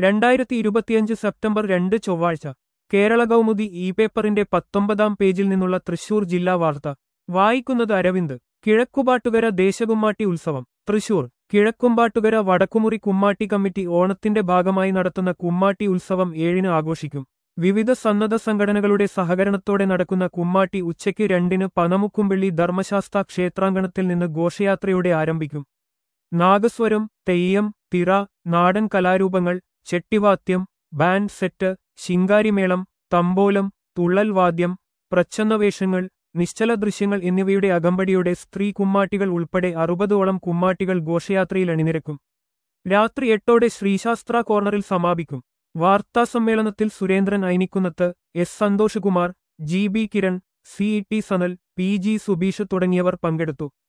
രണ്ടായിരത്തി ഇരുപത്തിയഞ്ച് സെപ്റ്റംബർ രണ്ട് ചൊവ്വാഴ്ച കേരള കൗമുദി ഇ പേപ്പറിന്റെ പത്തൊമ്പതാം പേജിൽ നിന്നുള്ള തൃശൂർ ജില്ലാ വാർത്ത വായിക്കുന്നത് അരവിന്ദ് കിഴക്കുപാട്ടുകര ദേശകുമ്മാട്ടി ഉത്സവം തൃശൂർ കിഴക്കുംപാട്ടുകര വടക്കുമുറി കുമ്മാട്ടി കമ്മിറ്റി ഓണത്തിന്റെ ഭാഗമായി നടത്തുന്ന കുമ്മാട്ടി ഉത്സവം ഏഴിന് ആഘോഷിക്കും വിവിധ സന്നദ്ധ സംഘടനകളുടെ സഹകരണത്തോടെ നടക്കുന്ന കുമ്മാട്ടി ഉച്ചയ്ക്ക് രണ്ടിന് പനമുക്കുംപള്ളി ധർമ്മശാസ്ത്ര ക്ഷേത്രാങ്കണത്തിൽ നിന്ന് ഘോഷയാത്രയോടെ ആരംഭിക്കും നാഗസ്വരം തെയ്യം തിറ നാടൻ കലാരൂപങ്ങൾ ചെട്ടിവാദ്യം ബാൻഡ് സെറ്റ് ശിങ്കാരിമേളം തമ്പോലം തുള്ളൽവാദ്യം പ്രച്ഛന്നവേഷങ്ങൾ നിശ്ചല ദൃശ്യങ്ങൾ എന്നിവയുടെ അകമ്പടിയോടെ സ്ത്രീ കുമ്മാട്ടികൾ ഉൾപ്പെടെ അറുപതോളം കുമ്മാട്ടികൾ ഘോഷയാത്രയിൽ അണിനിരക്കും രാത്രി എട്ടോടെ ശ്രീശാസ്ത്ര കോർണറിൽ സമാപിക്കും വാർത്താസമ്മേളനത്തിൽ Surendran Ainikkunnath S Santhosh Kumar G B Kiran C T Sanal P G Subeesh തുടങ്ങിയവർ പങ്കെടുത്തു